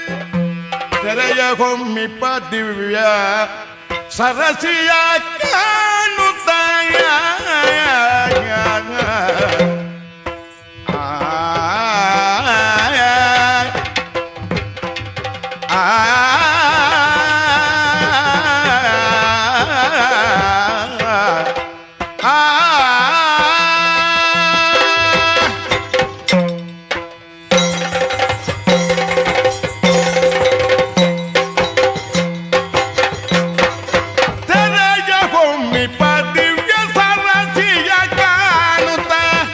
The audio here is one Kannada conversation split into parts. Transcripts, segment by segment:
ತೆರೆಯ ಹೊಮ್ಮಿಪ ದಿವ್ಯ ಸರಸಿಯ ಕಾಣುತ್ತಾಯ ತೆರೆಯ ಹೊಮ್ಮಿಪ ದಿವ್ಯ ಸರಸಿಯ ಕಾಣುತ್ತ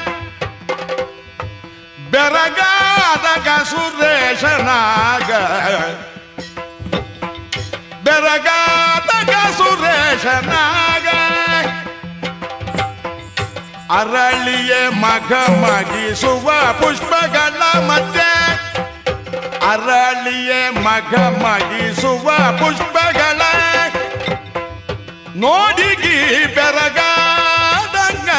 ಬೆರಗಾದ ಸುರೇಶನಾಗ ಬೆರಗಾದ ಸುರೇಶನಾಗ ಅರಳಿಯೇ ಮಗ ಮಗಿಸುವ ಪುಷ್ಪಗಳ ಮಧ್ಯೆ ಅರಳಿಯೇ ಮಗ ಮಗಿಸುವ ಪುಷ್ಪಗಳ ನೋಡಿಗಿ ಬೆರಗಾದಂಗ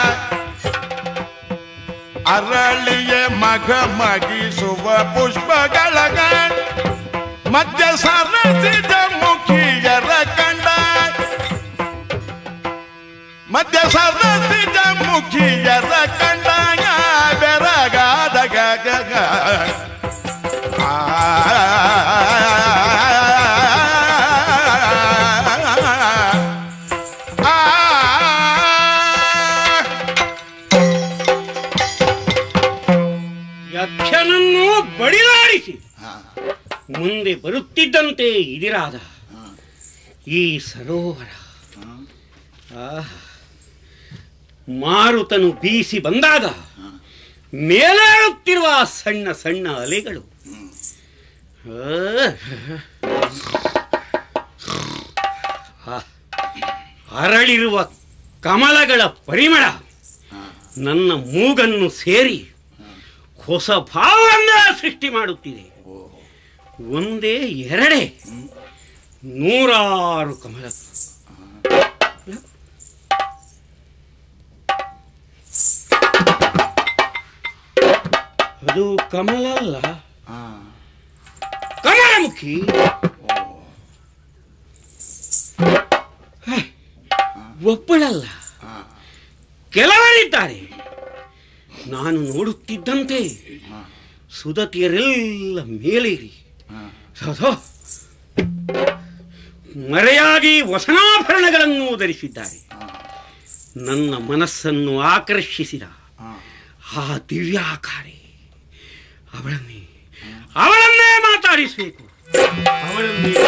ಅರಳಿಯೇ ಮಗ ಮಗಿಸುವ ಪುಷ್ಪಗಳಗ ಮಧ್ಯ ಸರಸಿದ ಮುಖಿಯರ ಕಂಡ ಮಧ್ಯ ಸರಸಿದ ಮುಖಿಯರ ಕಂಡಾಗ ಬೆರಗಾದ ಗಗ ಯಕ್ಷನನ್ನು ಬಡಿದಾಡಿಸಿ ಮುಂದೆ ಬರುತ್ತಿದ್ದಂತೆ ಇದಿರಾದ ಈ ಸರೋವರ ಆಹ್. ಮಾರುತನು ಬೀಸಿ ಬಂದಾಗ ಮೇಲೇಳುತ್ತಿರುವ ಸಣ್ಣ ಸಣ್ಣ ಅಲೆಗಳು ಆಹ್. ಆಹ್. ಅರಳಿರುವ ಕಮಲಗಳ ಪರಿಮಳ ನನ್ನ ಮೂಗನ್ನು ಸೇರಿ ಹೊಸ ಭಾವವನ್ನ ಸೃಷ್ಟಿ ಮಾಡುತ್ತಿದೆ ಒಂದೇ ಎರಡೇ ನೂರಾರು ಕಮಲ ಅದು ಕಮಲ ಅಲ್ಲ ಕಮಲಮುಖಿ ಹೇ, ಒಬ್ಬಳಲ್ಲ ಕೆಲವರಿದ್ದಾರೆ ನಾನು ನೋಡುತ್ತಿದ್ದಂತೆ ಸುದತಿಯರೆಲ್ಲ ಮೇಲೇರಿ ಸದೋ ಮರೆಯಾಗಿ ವಸನಾಭರಣಗಳನ್ನು ಧರಿಸಿದ್ದಾರೆ ನನ್ನ ಮನಸ್ಸನ್ನು ಆಕರ್ಷಿಸಿದ ಆ ದಿವ್ಯಾಕಾರಿ ಅವಳನ್ನೇ ಅವಳನ್ನೇ ಮಾತಾಡಿಸಬೇಕು ಅವಳನ್ನೇ